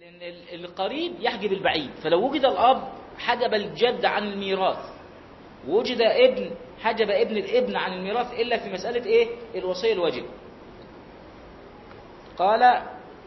لأن ال- القريب يحجب البعيد فلو وجد الأب حجب الجد عن الميراث ووجد ابن حجب ابن الابن عن الميراث إلا في مسألة إيه الوصية الواجبة قال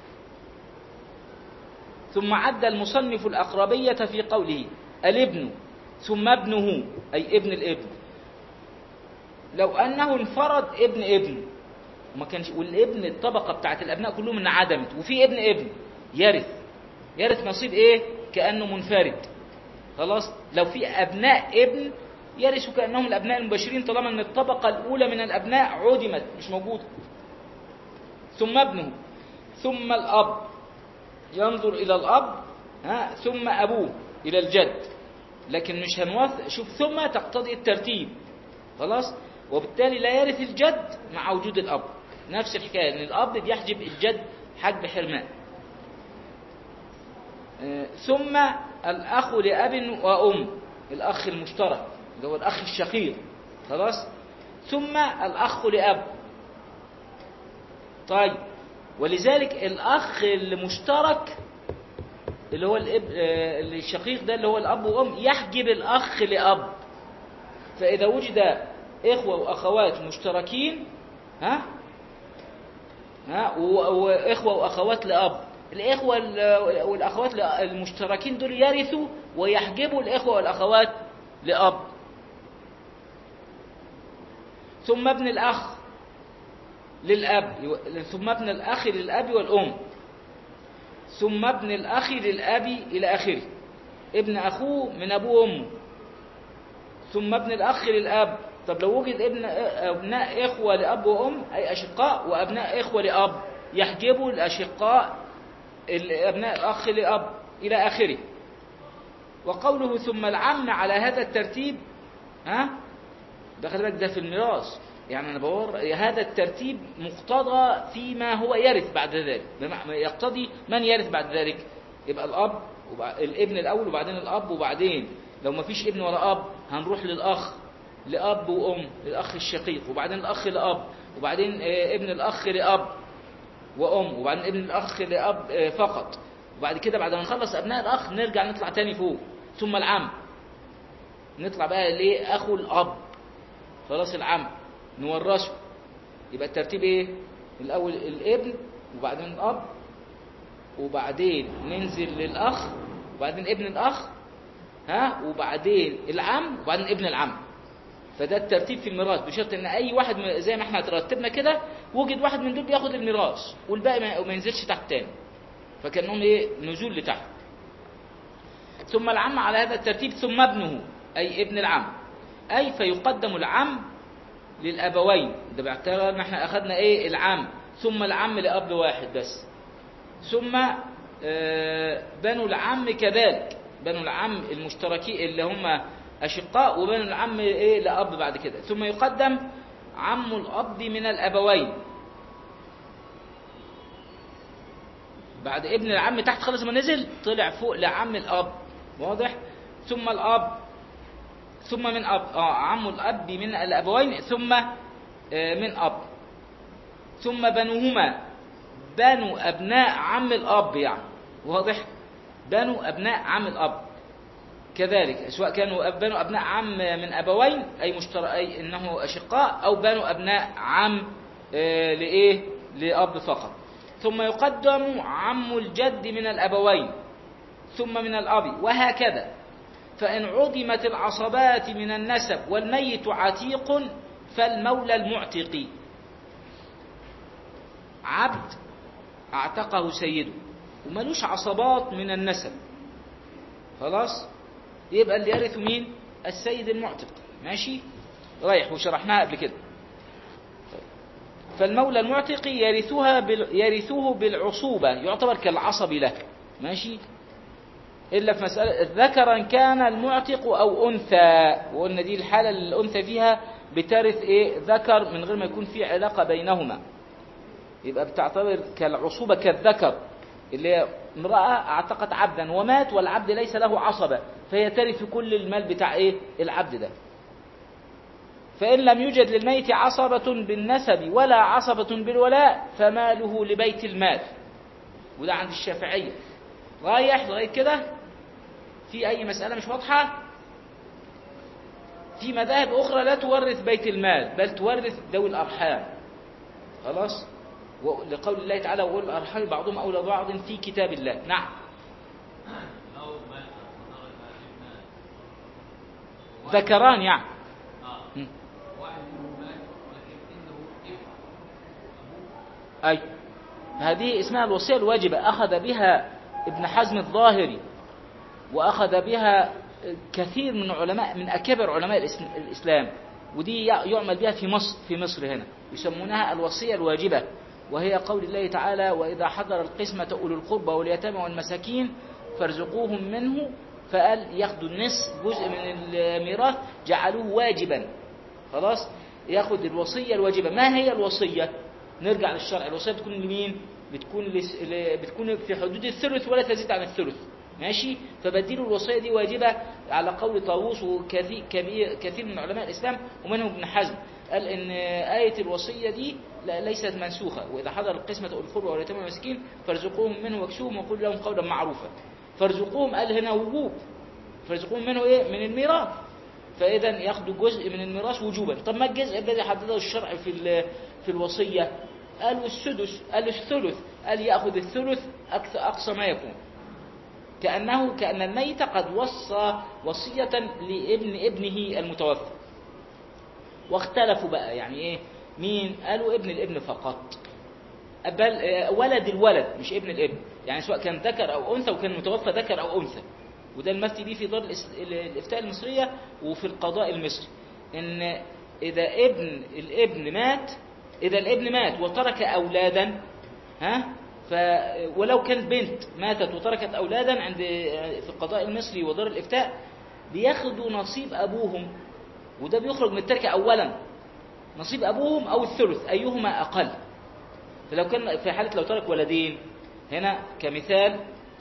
ثم عد المصنف الأقربية في قوله الابن ثم ابنه أي ابن الابن لو أنه انفرد ابن ابن وما كانش والابن الطبقة بتاعت الأبناء كلهم انعدمت وفي ابن ابن يرث يرث نصيب إيه كأنه منفرد خلاص لو في أبناء ابن يرثوا كأنهم الأبناء المباشرين طالما أن الطبقة الأولى من الأبناء عدمت مش موجودة ثم ابنه ثم الأب ينظر إلى الأب ها ثم أبوه إلى الجد لكن مش هنوث شوف ثم تقتضي الترتيب خلاص وبالتالي لا يرث الجد مع وجود الأب نفس الحكاية أن الأب بيحجب الجد حجب حرمان آه، ثم الأخ لأب وأم الأخ المشترك اللي هو الأخ الشقيق خلاص ثم الأخ لأب طيب ولذلك الأخ المشترك اللي هو الاب آه، الشقيق ده اللي هو الأب وأم يحجب الأخ لأب فإذا وجد إخوة وأخوات مشتركين ها ها و- وإخوة وأخوات لأب الإخوة ال- والأخوات ل- المشتركين دول يرثوا ويحجبوا الإخوة والأخوات لأب ثم ابن الأخ للأب ثم ابن الأخ للأب والأم ثم ابن الأخ للأب إلى آخره ابن أخوه من أبوه وأمه ثم ابن الأخ للأب طب لو وجد ابن أبناء إخوة لأب وأم أي أشقاء وأبناء إخوة لأب يحجبوا الأشقاء أبناء الأخ لأب إلى آخره وقوله ثم العم على هذا الترتيب ها ده خلي بالك ده في الميراث يعني انا بور هذا الترتيب مقتضى فيما هو يرث بعد ذلك بمعنى يقتضي من يرث بعد ذلك يبقى الاب وبع- الابن الاول وبعدين الاب وبعدين لو ما فيش ابن ولا اب هنروح للاخ لاب وام الاخ الشقيق وبعدين الاخ لاب وبعدين آه، ابن الاخ لاب وام وبعدين ابن الاخ لاب آه، فقط وبعد كده بعد ما نخلص ابناء الاخ نرجع نطلع تاني فوق ثم العم نطلع بقى ليه اخو الاب خلاص العم نورثه يبقى الترتيب ايه الاول الابن وبعدين الاب وبعدين ننزل للاخ وبعدين ابن الاخ ها وبعدين العم وبعدين ابن العم فده الترتيب في الميراث بشرط ان اي واحد من- زي ما احنا ترتبنا كده وجد واحد من دول بياخد الميراث والباقي ما ما ينزلش تحت تاني فكانهم ايه نزول لتحت ثم العم على هذا الترتيب ثم ابنه اي ابن العم اي فيقدم العم للابوين ده باعتبار ان احنا اخذنا ايه العم ثم العم لاب واحد بس ثم آه، بنو العم كذلك بنو العم المشتركين اللي هم اشقاء وبنو العم ايه لاب بعد كده ثم يقدم عم الاب من الابوين بعد ابن العم تحت خالص ما نزل طلع فوق لعم الاب واضح ثم الاب ثم من اب اه عم الاب من الابوين ثم آه، من اب ثم بنوهما بنو ابناء عم الاب يعني واضح بنو ابناء عم الاب كذلك سواء كانوا أب- بنو ابناء عم من ابوين اي مشترك اي انه اشقاء او بنو ابناء عم آه، لايه لاب فقط ثم يقدم عم الجد من الابوين ثم من الاب وهكذا فإن عدمت العصبات من النسب والميت عتيق فالمولى المعتق عبد اعتقه سيده وملوش عصبات من النسب خلاص يبقى اللي يرث مين السيد المعتق ماشي رايح وشرحناها قبل كده فالمولى المعتق يرثها بال... يرثوه بالعصوبة يعتبر كالعصب له ماشي إلا في مسألة ذكرا كان المعتق أو أنثى وقلنا دي الحالة اللي الأنثى فيها بترث إيه ذكر من غير ما يكون في علاقة بينهما يبقى بتعتبر كالعصوبة كالذكر اللي هي امرأة اعتقت عبدا ومات والعبد ليس له عصبة فهي ترث كل المال بتاع إيه العبد ده فإن لم يوجد للميت عصبة بالنسب ولا عصبة بالولاء فماله لبيت المال وده عند الشافعية رايح لغاية كده في أي مسألة مش واضحة في مذاهب أخرى لا تورث بيت المال بل تورث ذوي الأرحام خلاص لقول الله تعالى وأولي الأرحام بعضهم أولى بعض في كتاب الله نعم لو مات وترك ابنا ذكران يعني اه م. واحد منهم مات ولكن انه ابن أي هذه اسمها الوصية الواجبة أخذ بها ابن حزم الظاهري وأخذ بها كثير من علماء من أكابر علماء الإس- الإسلام ودي يع- يعمل بها في مصر في مصر هنا يسمونها الوصية الواجبة وهي قول الله تعالى وإذا حضر القسمة أولو القربى واليتامى والمساكين فارزقوهم منه فقال ياخدوا النصف جزء من الميراث جعلوه واجبا خلاص ياخد الوصية الواجبة ما هي الوصية نرجع للشرع الوصية بتكون لمين بتكون لس... ل... بتكون في حدود الثلث ولا تزيد عن الثلث ماشي فبديله الوصية دي واجبة على قول طاووس وكثير كبير كثير من علماء الإسلام ومنهم ابن حزم قال إن آية الوصية دي لا ليست منسوخة وإذا حضر القسمة أولي القربى واليتامى والمساكين فارزقوهم منه واكسوهم وقولوا لهم قولا معروفا فارزقوهم قال هنا وجوب فارزقوهم منه إيه من الميراث فإذا ياخدوا جزء من الميراث وجوبا طب ما الجزء الذي حدده الشرع في ال- في الوصية قالوا السدس قال الثلث قال يأخذ الثلث أكثر أقصى ما يكون كأنه كأن الميت قد وصى وصية لابن ابنه المتوفى واختلفوا بقى يعني ايه مين قالوا ابن الابن فقط بل آه، ولد الولد مش ابن الابن يعني سواء كان ذكر او انثى وكان متوفى ذكر او انثى وده المفتي بيه في دار الاس- ال- الافتاء المصريه وفي القضاء المصري ان اذا ابن الابن مات اذا الابن مات وترك اولادا ها ف ولو كانت بنت ماتت وتركت اولادا عند في القضاء المصري ودار الافتاء بياخدوا نصيب ابوهم وده بيخرج من التركه اولا نصيب ابوهم او الثلث ايهما اقل فلو كان في حاله لو ترك ولدين هنا كمثال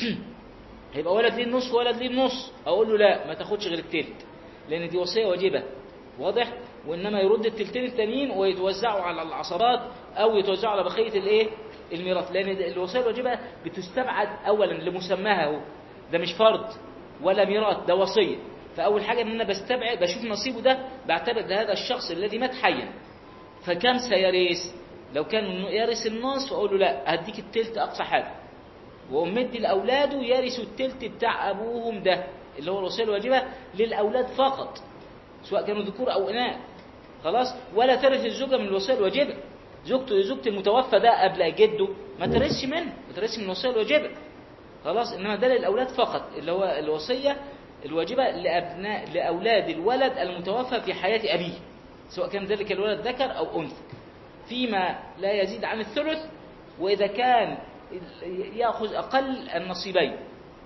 هيبقى ولد ليه النص وولد ليه النص اقول له لا ما تاخدش غير التلت لان دي وصيه واجبه واضح وانما يرد التلتين التانيين ويتوزعوا على العصبات او يتوزعوا على بقيه الايه الميراث لان الوصيه الواجبه بتستبعد اولا لمسماها هو ده مش فرض ولا ميراث ده وصيه فاول حاجه ان انا بستبعد بشوف نصيبه ده بعتبر ده هذا الشخص الذي مات حيا فكم سيرث لو كان يرث النصف اقول له لا هديك التلت اقصى حاجه واقوم مدي لاولاده يرثوا التلت بتاع ابوهم ده اللي هو الوصيه الواجبه للاولاد فقط سواء كانوا ذكور او اناث خلاص ولا ترث الزوجه من الوصيه الواجبه زوجته زوجة المتوفى ده قبل جده ما ترثش منه ما ترثش من الوصيه الواجبه خلاص انما ده للاولاد فقط اللي هو الوصيه الواجبه لابناء لاولاد الولد المتوفى في حياه ابيه سواء كان ذلك الولد ذكر او انثى فيما لا يزيد عن الثلث واذا كان ياخذ اقل النصيبين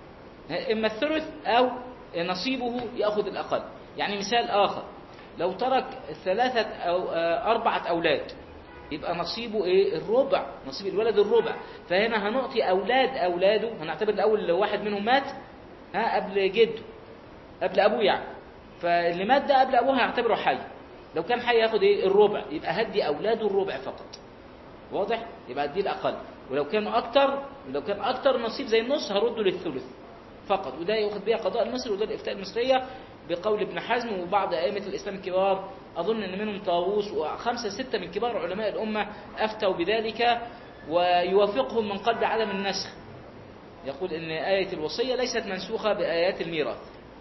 اما الثلث او نصيبه ياخذ الاقل يعني مثال اخر لو ترك ثلاثه او آه، اربعه اولاد يبقى نصيبه ايه الربع نصيب الولد الربع فهنا هنعطي اولاد اولاده هنعتبر الاول لو واحد منهم مات ها قبل جده قبل ابوه يعني فاللي مات ده قبل ابوه هيعتبره حي لو كان حي ياخد ايه الربع يبقى هدي اولاده الربع فقط واضح يبقى دي الاقل ولو كانوا اكتر ولو كان اكتر نصيب زي النص هرده للثلث فقط وده ياخد بيها قضاء المصري وده الافتاء المصريه بقول ابن حزم وبعض ائمه الاسلام الكبار اظن ان منهم طاووس وخمسه سته من كبار علماء الامه افتوا بذلك ويوافقهم من قلب عدم النسخ يقول ان ايه الوصيه ليست منسوخه بايات الميراث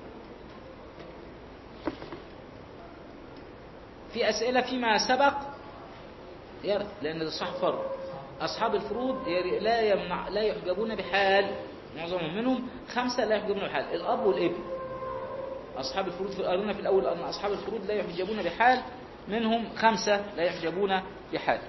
في اسئله فيما سبق يرث لان ده صح فرض اصحاب الفروض ير- لا يمنع لا يحجبون بحال معظمهم منهم خمسه لا يحجبون بحال الاب والابن اصحاب الفروض في قالنا في الاول ان اصحاب الفروض لا يحجبون بحال منهم خمسه لا يحجبون بحال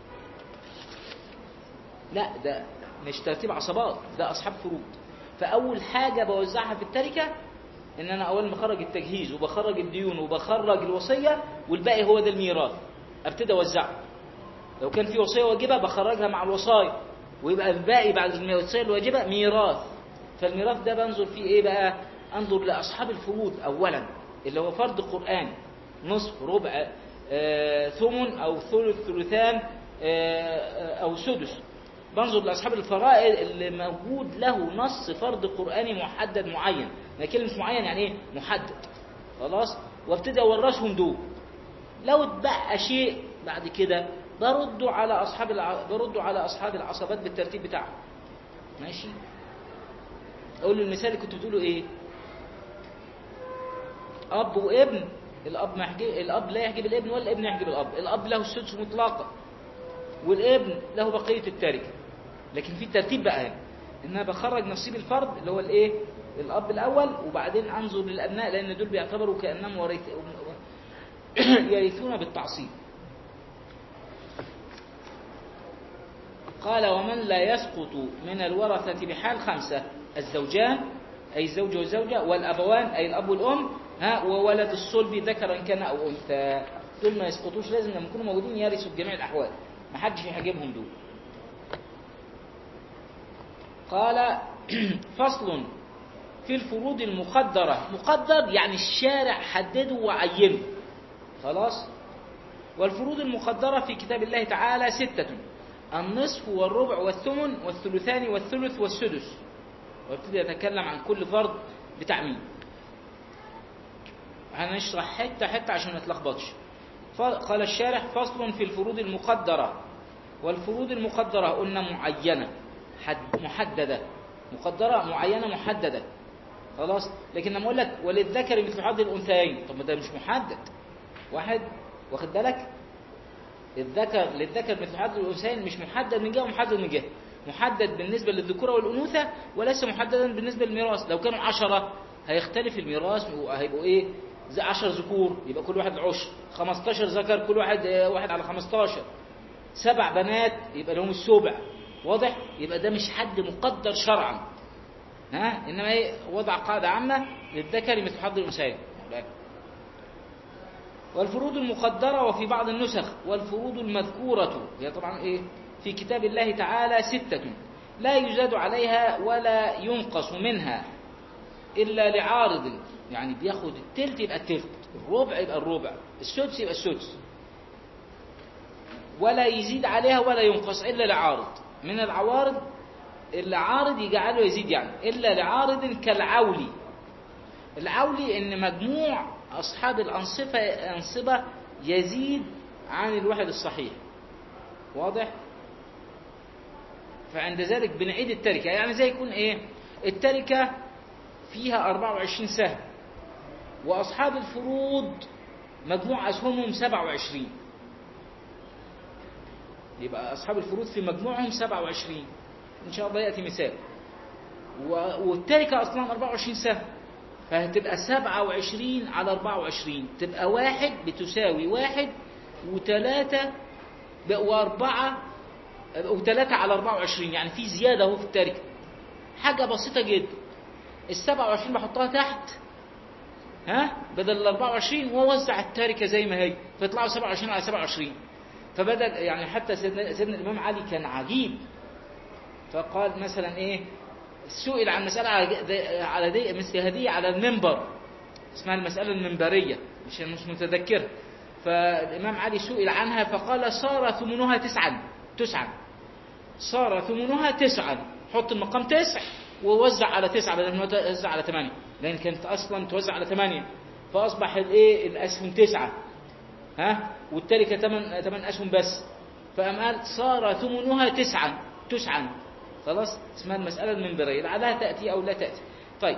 لا ده مش ترتيب عصبات ده اصحاب فروض فاول حاجه بوزعها في التركه ان انا اول ما اخرج التجهيز وبخرج الديون وبخرج الوصيه والباقي هو ده الميراث ابتدي اوزعه لو كان في وصيه واجبه بخرجها مع الوصايا ويبقى الباقي بعد الوصيه الواجبه ميراث فالميراث ده بنظر فيه ايه بقى انظر لاصحاب الفروض اولا اللي هو فرض قران نصف ربع آه، ثمن او ثلث ثلثان آه، آه، او سدس بنظر لاصحاب الفرائض اللي موجود له نص فرض قراني محدد معين ما كلمه معين يعني ايه محدد خلاص وابتدي اورثهم دول لو اتبقى شيء بعد كده برده على اصحاب الع... برده على اصحاب العصبات بالترتيب بتاعهم ماشي اقول له المثال اللي كنت بتقوله ايه اب وابن الاب ما يحجب الاب لا يحجب الابن ولا الابن يحجب الاب الاب له السدس مطلقا والابن له بقيه التركه لكن في ترتيب بقى هنا ان انا بخرج نصيب الفرد اللي هو الايه الاب الاول وبعدين انظر للابناء لان دول بيعتبروا كانهم وريث يرثون بالتعصيب قال ومن لا يسقط من الورثة بحال خمسة الزوجان أي الزوج والزوجة والأبوان أي الأب والأم ها وولد الصلب ذكرا كان أو أنثى دول ما يسقطوش لازم لما يكونوا موجودين يرثوا بجميع الأحوال ما حدش يحجبهم دول قال فصل في الفروض المقدرة مقدر يعني الشارع حدده وعينه خلاص والفروض المقدرة في كتاب الله تعالى ستة النصف والربع والثمن والثلثان والثلث والسدس وابتدي يتكلم عن كل فرض بتاع مين هنشرح حتة حتة عشان ما نتلخبطش قال الشارح فصل في الفروض المقدرة والفروض المقدرة قلنا معينة حد محددة مقدرة معينة محددة خلاص لكن لما اقول لك وللذكر مثل حظ الانثيين طب ما ده مش محدد واحد واخد بالك الذكر للذكر مثل حظ الانثيين مش محدد من جهه ومحدد من جهه محدد بالنسبه للذكوره والانوثه وليس محددا بالنسبه للميراث لو كانوا عشرة هيختلف الميراث وهيبقوا ايه زي 10 ذكور يبقى كل واحد عشر 15 ذكر كل واحد واحد على 15 سبع بنات يبقى لهم السبع واضح يبقى ده مش حد مقدر شرعا ها انما ايه وضع قاعده عامه للذكر مثل حظ الانثيين والفروض المقدره وفي بعض النسخ والفروض المذكوره هي طبعا ايه في كتاب الله تعالى سته لا يزاد عليها ولا ينقص منها الا لعارض يعني بياخد التلت يبقى التلت الربع يبقى الربع السدس يبقى السدس ولا يزيد عليها ولا ينقص الا لعارض من العوارض اللي عارض يجعله يزيد يعني إلا لعارض كالعولي العولي إن مجموع أصحاب الأنصفة أنصبة يزيد عن الواحد الصحيح واضح فعند ذلك بنعيد التركة يعني زي يكون إيه التركة فيها 24 سهم وأصحاب الفروض مجموع أسهمهم 27 يبقى أصحاب الفروض في مجموعهم 27 إن شاء الله يأتي مثال والتركة أصلا 24 سهم فهتبقى 27 على 24 تبقى واحد بتساوي واحد وثلاثة وأربعة وثلاثة على 24 يعني في زيادة اهو في التركة حاجة بسيطة جدا ال 27 بحطها تحت ها بدل ال 24 ووزع التركة زي ما هي فيطلعوا 27 على 27 فبدل يعني حتى سيدنا, سيدنا الإمام علي كان عجيب فقال مثلا ايه سئل عن مسألة على دي مثل هذه على المنبر اسمها المسألة المنبرية مش مش متذكرها فالإمام علي سئل عنها فقال صار ثمنها تسعا تسعا صار ثمنها تسعا حط المقام تسع ووزع على تسعة بدل ما توزع على ثمانية لأن كانت أصلا توزع على ثمانية فأصبح الإيه الأسهم تسعة ها والتركة ثمان ثمان أسهم بس فقام قال صار ثمنها تسعا تسعا خلاص اسمها المسألة المنبرية لعلها تأتي أو لا تأتي طيب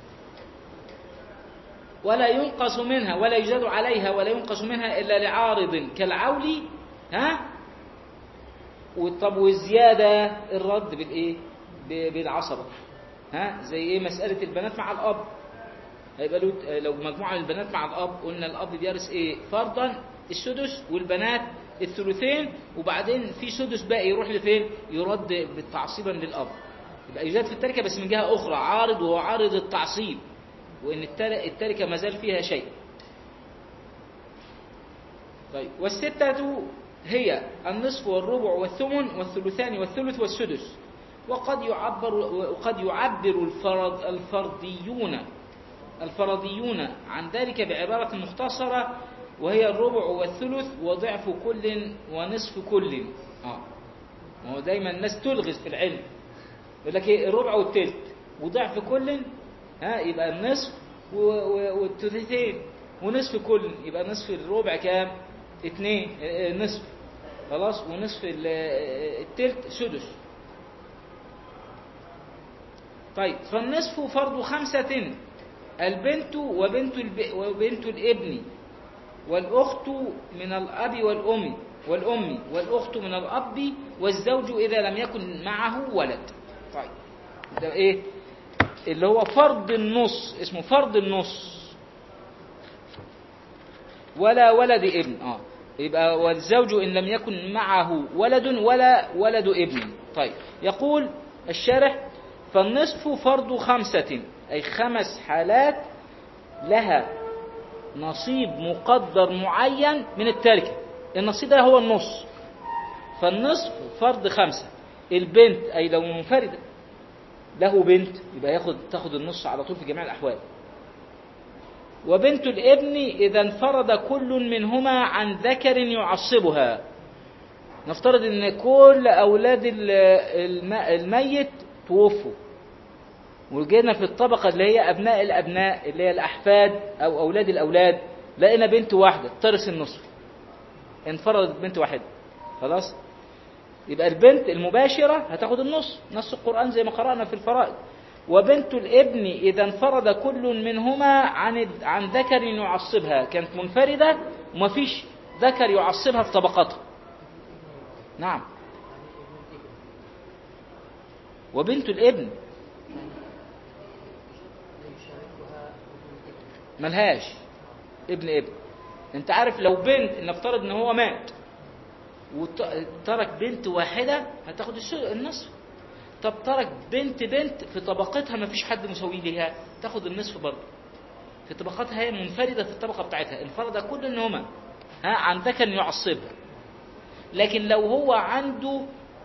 ولا ينقص منها ولا يزاد عليها ولا ينقص منها إلا لعارض كالعول ها طب والزيادة الرد بالإيه بالعصبة ها زي إيه مسألة البنات مع الأب هيبقى لو مجموعة من البنات مع الأب قلنا الأب بيرث إيه فرضا السدس والبنات الثلثين وبعدين في سدس باقي يروح لفين يرد تعصيبا للأب يبقى يزاد في التركة بس من جهة أخرى عارض وهو عارض التعصيب وإن التركة ما زال فيها شيء طيب والستة هي النصف والربع والثمن والثلثان والثلث والسدس وقد يعبر وقد يعبر الفرض الفرضيون الفرضيون عن ذلك بعبارة مختصرة وهي الربع والثلث وضعف كل ونصف كل آه. ما هو دايما الناس تلغز في العلم يقول لك ايه الربع والتلت وضعف كل ها يبقى النصف و- و- والثلثين ونصف كل يبقى نصف الربع كام اتنين اه، اه، نصف خلاص ونصف ال- اه، التلت سدس طيب فالنصف فرض خمسة البنت وبنت الب... وبنت الابن والأخت من الأب والأم والأم والأخت من الأب والزوج إذا لم يكن معه ولد طيب ده إيه اللي هو فرض النص اسمه فرض النص ولا ولد ابن اه يبقى والزوج إن لم يكن معه ولد ولا ولد ابن طيب يقول الشارح فالنصف فرض خمسة أي خمس حالات لها نصيب مقدر معين من التركة النصيب ده هو النص فالنصف فرض خمسة البنت أي لو منفردة له بنت يبقى ياخد تاخد النص على طول في جميع الأحوال وبنت الابن إذا انفرد كل منهما عن ذكر يعصبها نفترض ان كل اولاد ال- الم- الميت توفوا وجينا في الطبقة اللي هي أبناء الأبناء اللي هي الأحفاد أو أولاد الأولاد لقينا بنت واحدة ترث النصف انفردت بنت واحدة خلاص يبقى البنت المباشرة هتاخد النص نص القرآن زي ما قرأنا في الفرائض وبنت الابن إذا انفرد كل منهما عن عن ذكر يعصبها كانت منفردة ومفيش ذكر يعصبها في طبقتها نعم وبنت الابن ملهاش ابن ابن انت عارف لو بنت نفترض ان هو مات وترك بنت واحدة هتاخد الس- النصف طب ترك بنت بنت في طبقتها ما فيش حد مساوي ليها تاخد النصف برضه في طبقتها هي منفردة في الطبقة بتاعتها انفرد كل منهما ها عن ذكر يعصبها لكن لو هو عنده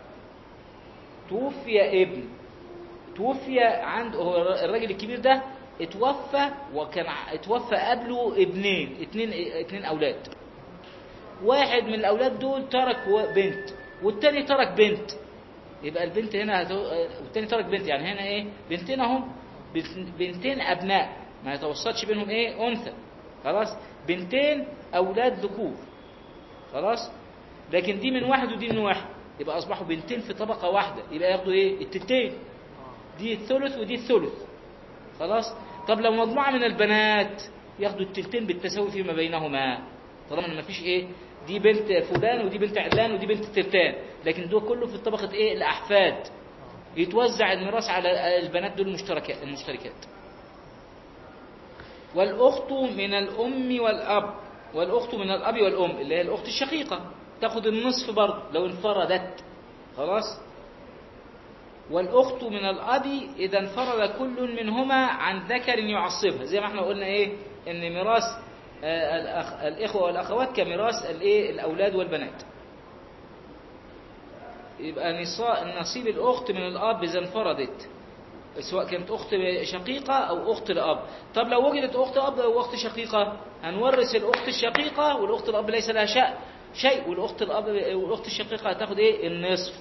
توفي ابن توفي عند هو الراجل الكبير ده اتوفى وكان ع- اتوفى قبله ابنين اتنين اتنين اولاد واحد من الاولاد دول ترك و- بنت والتاني ترك بنت يبقى البنت هنا هتو... والتاني ترك بنت يعني هنا ايه بنتين اهم بنت- بنتين ابناء ما يتوسطش بينهم ايه انثى خلاص بنتين اولاد ذكور خلاص لكن دي من واحد ودي من واحد يبقى اصبحوا بنتين في طبقه واحده يبقى ياخدوا ايه التلتين دي الثلث ودي الثلث خلاص طب لو مجموعه من البنات ياخدوا التلتين بالتساوي فيما بينهما طالما ان مفيش ايه دي بنت فلان ودي بنت علان ودي بنت تلتان لكن دول كله في طبقه ايه الاحفاد يتوزع الميراث على البنات دول المشتركات المشتركات والأخت من الأم والأب والأخت من الأب والأم اللي هي الأخت الشقيقة تاخد النصف برضه لو انفردت خلاص والأخت من الأب إذا انفرد كل منهما عن ذكر يعصبها زي ما احنا قلنا إيه إن ميراث آه، الأخ الإخوة والأخوات كميراث الإيه الأولاد والبنات يبقى نصا- نصيب الأخت من الأب إذا انفردت سواء كانت أخت شقيقة أو أخت لأب طب لو وجدت أخت أب أو أخت شقيقة هنورث الأخت الشقيقة والأخت الأب ليس لها شيء شيء والأخت الأب والأخت الشقيقة هتاخد إيه النصف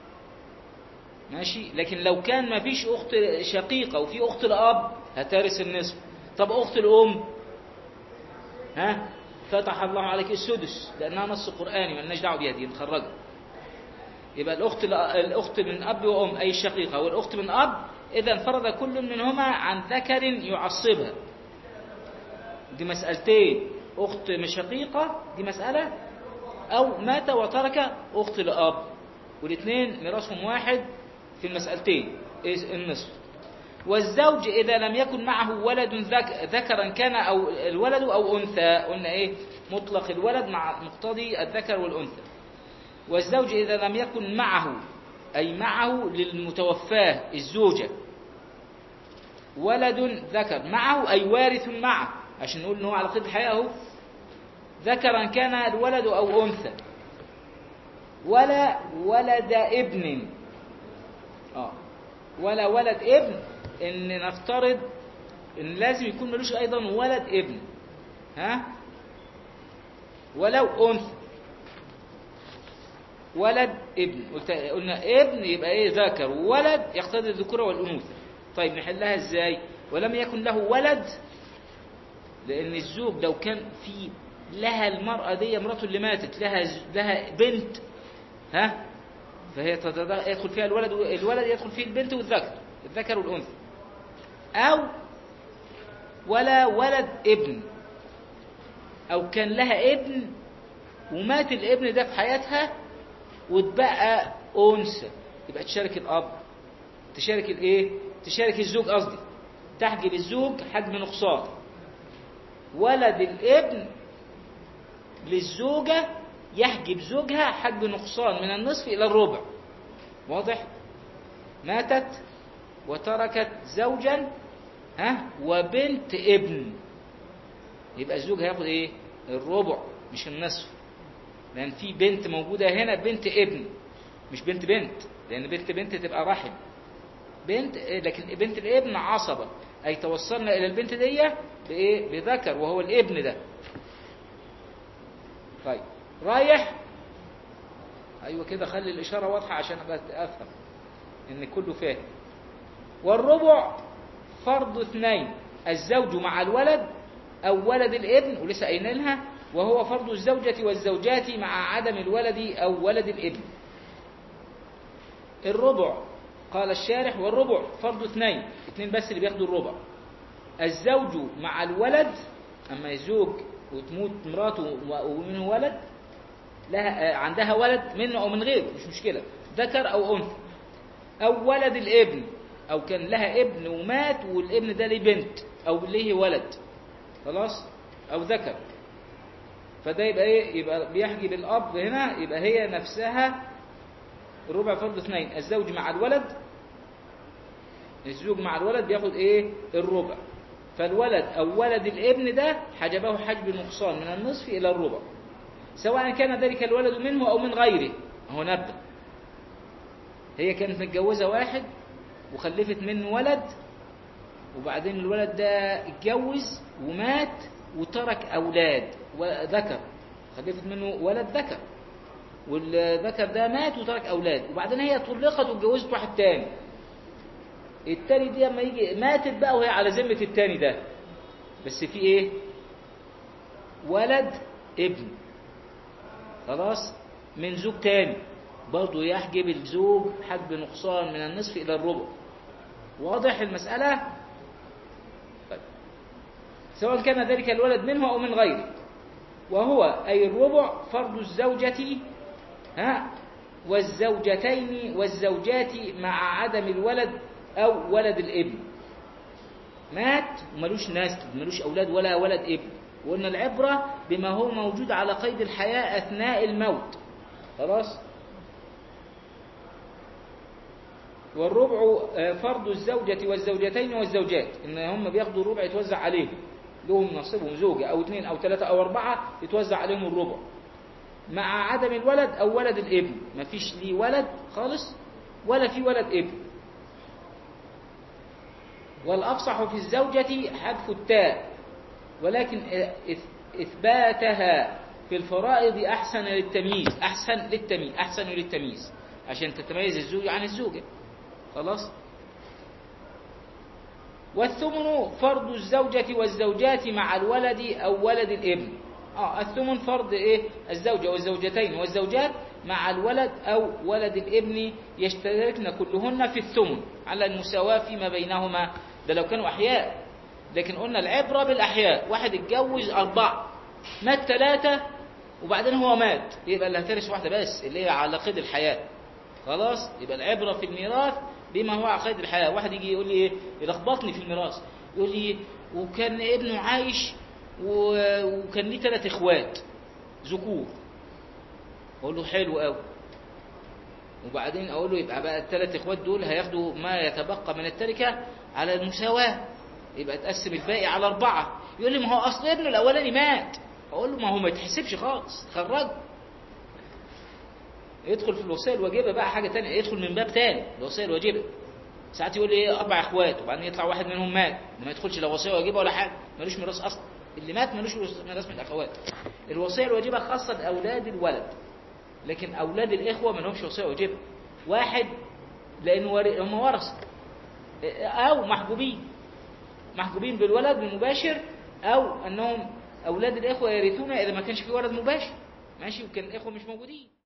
ماشي لكن لو كان ما فيش أخت شقيقة وفي أخت الأب هترث النصف طب أخت الأم ها فتح الله عليك السدس لأنها نص قرآني مالناش دعوة بيها دي نخرجها يبقى الأخت الأخت من أب وأم أي الشقيقة والأخت من أب إذا انفرد كل منهما عن ذكر يعصبها دي مسألتين أخت من شقيقة دي مسألة أو مات وترك أخت لأب والاثنين ميراثهم واحد في المسألتين إيه النصف والزوج إذا لم يكن معه ولد ذك ذكرا كان أو الولد أو أنثى قلنا إيه مطلق الولد مع مقتضي الذكر والأنثى والزوج إذا لم يكن معه أي معه للمتوفاه الزوجة ولد ذكر معه أي وارث معه عشان نقول إنه على قيد الحياة أهو ذكرا كان الولد أو أنثى ولا ولد ابن آه ولا ولد ابن إن نفترض إن لازم يكون ملوش أيضا ولد ابن ها ولو أنثى ولد ابن قلت قلنا ابن يبقى ايه ذكر وولد يقتضي الذكوره والانوثه طيب نحلها ازاي ولم يكن له ولد لان الزوج لو كان في لها المراه دي مراته اللي ماتت لها ز- لها بنت ها فهي تتد- يدخل فيها الولد الولد يدخل فيه البنت والذكر الذكر والانثى او ولا ولد ابن او كان لها ابن ومات الابن ده في حياتها واتبقى انثى يبقى تشارك الاب تشارك الايه تشارك الزوج قصدي تحجب الزوج حجب نقصان ولد الابن للزوجة يحجب زوجها حجب نقصان من النصف إلى الربع واضح ماتت وتركت زوجا ها وبنت ابن يبقى الزوج هياخد ايه الربع مش النصف لان في بنت موجوده هنا بنت ابن مش بنت بنت لان بنت بنت تبقى رحم بنت لكن بنت الابن عصبه اي توصلنا الى البنت دي بايه بذكر وهو الابن ده طيب رايح ايوه كده خلي الاشاره واضحه عشان ابقى افهم ان كله فاهم والربع فرض اثنين الزوج مع الولد او ولد الابن ولسه قايلينها وهو فرض الزوجة والزوجات مع عدم الولد او ولد الابن الربع قال الشارح والربع فرض اثنين اثنين بس اللي بياخدوا الربع الزوج مع الولد اما الزوج وتموت مراته ومنه ولد لها عندها ولد منه او من غيره مش مشكله ذكر او انثى او ولد الابن او كان لها ابن ومات والابن ده ليه بنت او ليه ولد خلاص او ذكر فده يبقى ايه يبقى بيحجب الاب هنا يبقى هي نفسها الربع فرض اثنين الزوج مع الولد الزوج مع الولد بياخد ايه الربع فالولد او ولد الابن ده حجبه حجب نقصان من النصف الى الربع سواء كان ذلك الولد منه او من غيره هو نبدا هي كانت متجوزه واحد وخلفت منه ولد وبعدين الولد ده اتجوز ومات وترك اولاد وذكر خلفت منه ولد ذكر والذكر ده مات وترك اولاد وبعدين هي طلقت واتجوزت واحد تاني التاني دي لما يجي ماتت بقى وهي على ذمه التاني ده بس في ايه ولد ابن خلاص من زوج تاني برضه يحجب الزوج حجب نقصان من النصف الى الربع واضح المساله طيب. سواء كان ذلك الولد منه او من غيره وهو اي الربع فرض الزوجه ها والزوجتين والزوجات مع عدم الولد او ولد الابن مات وملوش ناس ملوش اولاد ولا ولد ابن وقلنا العبره بما هو موجود على قيد الحياه اثناء الموت خلاص والربع فرض الزوجة والزوجتين والزوجات إن هم بياخدوا الربع يتوزع عليهم لهم نصيبهم زوجة أو اثنين أو ثلاثة أو أربعة يتوزع عليهم الربع مع عدم الولد أو ولد الابن ما فيش ليه ولد خالص ولا في ولد ابن والأفصح في الزوجة حذف التاء ولكن إثباتها في الفرائض أحسن للتمييز أحسن للتمييز أحسن للتمييز عشان تتميز الزوج عن الزوجة خلاص والثمن فرض الزوجة والزوجات مع الولد أو ولد الابن آه الثمن فرض إيه الزوجة والزوجتين والزوجات مع الولد أو ولد الابن يشتركن كلهن في الثمن على المساواة فيما بينهما ده لو كانوا أحياء لكن قلنا العبرة بالأحياء واحد اتجوز أربعة مات ثلاثة وبعدين هو مات يبقى اللي هترث واحدة بس اللي هي على قيد الحياة خلاص يبقى العبرة في الميراث بما هو على قيد الحياة واحد يجي يقول لي ايه يلخبطني في الميراث يقول لي وكان ابنه عايش وكان ليه ثلاث اخوات ذكور اقول له حلو قوي وبعدين اقول له يبقى بقى الثلاث اخوات دول هياخدوا ما يتبقى من التركه على المساواه يبقى تقسم الباقي على اربعه يقول لي ما هو اصل ابنه الاولاني مات اقول له ما هو ما يتحسبش خالص خرجه يدخل في الوصيه الواجبه بقى حاجه تانية يدخل من باب تاني الوصيه الواجبه ساعات يقول لي ايه اربع اخوات وبعدين يطلع واحد منهم مات ما يدخلش لا وصيه واجبه ولا حاجه ملوش ميراث اصلا اللي مات ملوش ميراث من الاخوات الوصيه الواجبه خاصه باولاد الولد لكن أولاد الإخوة ما لهمش وصية واجبة واحد لأنه ور- هم ورثة أو محجوبين محجوبين بالولد المباشر أو أنهم أولاد الإخوة يرثون إذا ما كانش في ولد مباشر ماشي وكان الإخوة مش موجودين